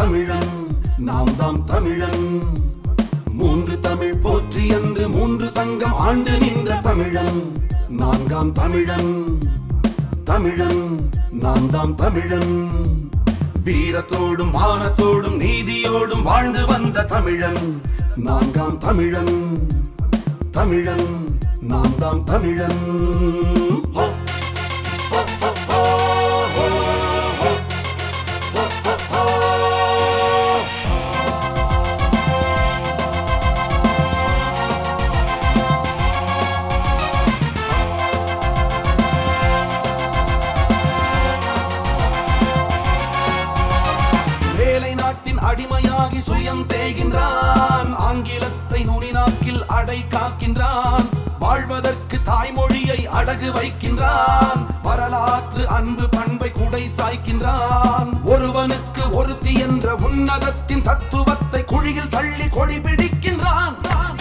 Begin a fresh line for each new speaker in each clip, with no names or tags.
தமிழன் நாம் தாம் தமிழன் மூன்று தமிழ் போற்றி என்று மூன்று சங்கம் ஆண்டு நின்ற தமிழன் நான்காம் தமிழன் தமிழன் நாம் தாம் தமிழன் வீரத்தோடும் மானத்தோடும் நீதியோடும் வாழ்ந்து வந்த தமிழன் நான்காம் தமிழன் தமிழன் நாம் தாம் தமிழன் ஹோ! ஹோ, ஹோ, ஹோ, ஹோ, ஹோ. ஹோ, ஹோ, ஹோ. வேலை நாட்டின் அடிமையாகி சுயம் தேய்கின்றான் ஆங்கிலத்தை நுனிநாக்கில் அடை காக்கின்றான் வாழ்வதற்கு தாய்மொழியை அடகு வைக்கின்றான் வரலாற்று அன்பு பண்பை குடை சாய்க்கின்றான் ஒருவனுக்கு ஒருத்தி என்ற உன்னதத்தின் தத்துவத்தை குழியில் தள்ளி கொடி பிடிக்கின்றான்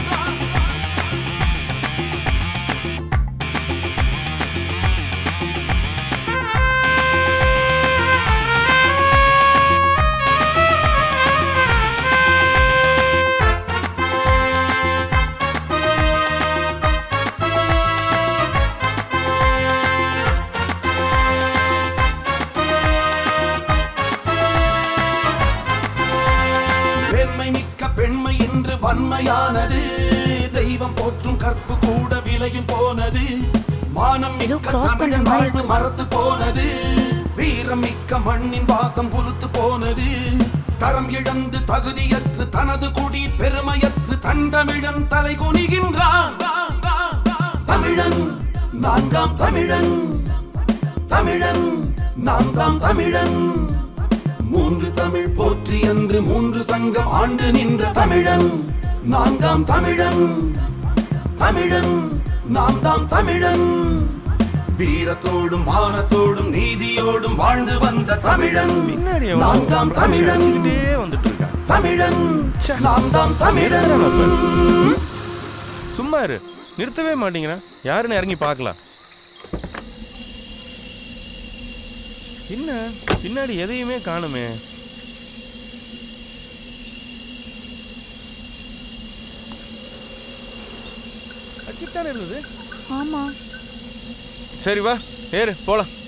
பெண்மை மிக்க பெண்மை இன்று வன்மையானது தெய்வம் போற்றும் கற்பு கூட விலையும் போனது மானம்
ஏதோ
மிக்க
cross பண்ற
தமிழன்
மாதிரி
வாழ்வு மறத்து போனது வீரம் மிக்க மண்ணின் வாசம் புலுத்து போனது தரம் இழந்து தகுதியற்று தனது குடி பெருமையற்று தண்டமிழன் தலை குனிகின்றான் தமிழன் நான்காம் தமிழன் தமிழன் நான்காம் தமிழன் மூன்று தமிழ் போற்றி என்று மூன்று சங்கம் ஆண்டு நின்ற தமிழன் நான்காம் தமிழன் தமிழன் நாம் தாம் தமிழன் வீரத்தோடும் மானத்தோடும் நீதியோடும் வாழ்ந்து வந்த தமிழன்
பின்னாடி எவனோ
நான்காம் தமிழன்
வந்துட்டே வந்துட்டு இருக்கான்
தமிழன் நாம் தாம் தமிழன்
சும்மா இரு நிறுத்தவே மாட்டேங்கிறான் யாருன்னு இறங்கி பார்க்கலாம் என்ன பின்னாடி எதையுமே காணுமே அச்சித்தானே இருந்தது
ஆமா
சரி வா ஏறு போலாம்